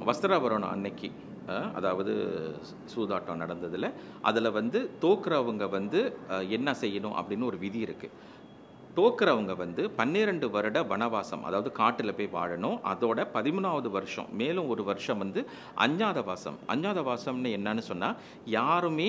வஸ்திராபரணம் அன்னைக்கு அஹ், அதாவது சூதாட்டம் நடந்ததில் அதில் வந்து தோக்குறவங்க வந்து அஹ், என்ன செய்யணும் அப்படின்னு ஒரு விதி இருக்குது தோக்குறவங்க வந்து பன்னிரெண்டு வருட வனவாசம் அதாவது காட்டில் போய் வாழணும் அதோட பதிமூணாவது வருஷம் மேலும் ஒரு வருஷம் வந்து அஞ்ஞாத வாசம் அஞ்ஞாத வாசம்னு என்னன்னு சொன்னால் யாருமே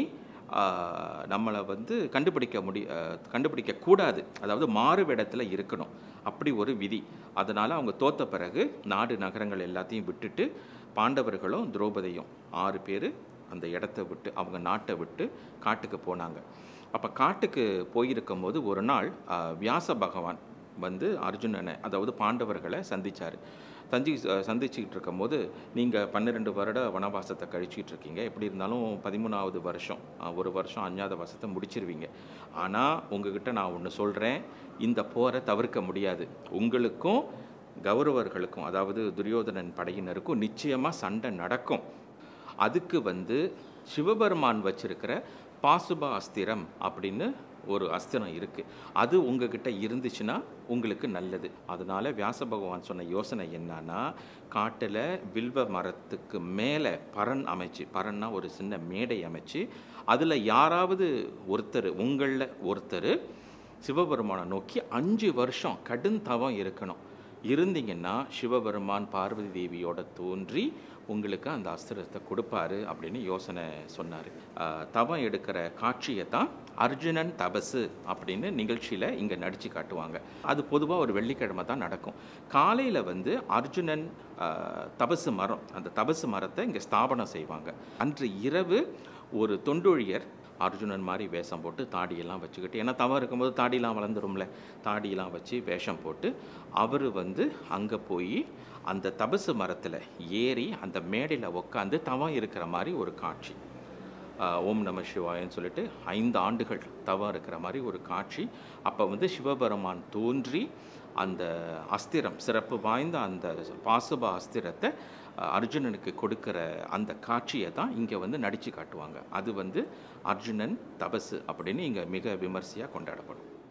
ஆஹ், நம்மளை வந்து கண்டுபிடிக்க முடி ஆஹ், கண்டுபிடிக்க கூடாது அதாவது மாறுவிடத்தில் இருக்கணும் அப்படி ஒரு விதி அதனால் அவங்க தோத்த பிறகு நாடு நகரங்கள் எல்லாத்தையும் விட்டுட்டு பாண்டவர்களும் திரௌபதியும் ஆறு பேர் அந்த இடத்த விட்டு அவங்க நாட்டை விட்டு காட்டுக்கு போனாங்க அப்போ காட்டுக்கு போயிருக்கும் போது ஒரு நாள் ஆஹ், வியாச பகவான் வந்து அர்ஜுனனை அதாவது பாண்டவர்களை சந்திச்சார் சந்தி சந்திச்சுக்கிட்டு இருக்கும்போது நீங்கள் பன்னிரெண்டு வருட வனவாசத்தை கழிச்சிட்டு இருக்கீங்க எப்படி இருந்தாலும் பதிமூணாவது வருஷம் ஆஹ், ஒரு வருஷம் அஞ்ஞாத வாசத்தை முடிச்சிருவீங்க ஆனால் உங்ககிட்ட நான் ஒன்று சொல்கிறேன் இந்த போரை தவிர்க்க முடியாது உங்களுக்கும் கௌரவர்களுக்கும் அதாவது துரியோதனன் படையினருக்கும் நிச்சயமாக சண்டை நடக்கும் அதுக்கு வந்து சிவபெருமான் வச்சிருக்கிற பாசுப அஸ்திரம் அப்படின்னு ஒரு அஸ்திரம் இருக்குது அது உங்ககிட்ட இருந்துச்சுன்னா உங்களுக்கு நல்லது அதனால வியாச பகவான் சொன்ன யோசனை என்னன்னா காட்டில் வில்வ மரத்துக்கு மேலே பரன் அமைச்சு பரன்னா ஒரு சின்ன மேடை அமைச்சு அதில் யாராவது ஒருத்தர் உங்களில் ஒருத்தர் சிவபெருமானை நோக்கி அஞ்சு வருஷம் கடும் தவம் இருக்கணும் இருந்தீங்கன்னா சிவபெருமான் பார்வதி தேவியோட தோன்றி உங்களுக்கு அந்த அஸ்திரத்தை கொடுப்பாரு அப்படின்னு யோசனை சொன்னார் தவம் எடுக்கிற காட்சியை தான் அர்ஜுனன் தபசு அப்படின்னு நிகழ்ச்சியில் இங்கே நடித்து காட்டுவாங்க அது பொதுவாக ஒரு வெள்ளிக்கிழமை தான் நடக்கும் காலையில் வந்து அர்ஜுனன் ஆஹ், தபசு மரம் அந்த தபசு மரத்தை இங்கே ஸ்தாபனம் செய்வாங்க அன்று இரவு ஒரு தொண்டொழியர் அர்ஜுனன் மாதிரி வேஷம் போட்டு தாடியெல்லாம் வச்சுக்கிட்டு ஏன்னா தவம் இருக்கும்போது தாடியெல்லாம் வளர்ந்துரும்ல தாடியெல்லாம் வச்சு வேஷம் போட்டு அவர் வந்து அங்கே போய் அந்த தபசு மரத்தில் ஏறி அந்த மேடையில் உட்காந்து தவம் இருக்கிற மாதிரி ஒரு காட்சி ஆஹ் ஓம் நம சிவாயன்னு சொல்லிட்டு ஐந்து ஆண்டுகள் தவம் இருக்கிற மாதிரி ஒரு காட்சி அப்போ வந்து சிவபெருமான் தோன்றி அந்த அஸ்திரம் சிறப்பு வாய்ந்த அந்த பாசுப அஸ்திரத்தை ஆஹ் அர்ஜுனனுக்கு கொடுக்கிற அந்த காட்சியை தான் இங்கே வந்து நடித்து காட்டுவாங்க அது வந்து அர்ஜுனன் தபசு அப்படின்னு இங்கே மிக விமர்சையாக கொண்டாடப்படும்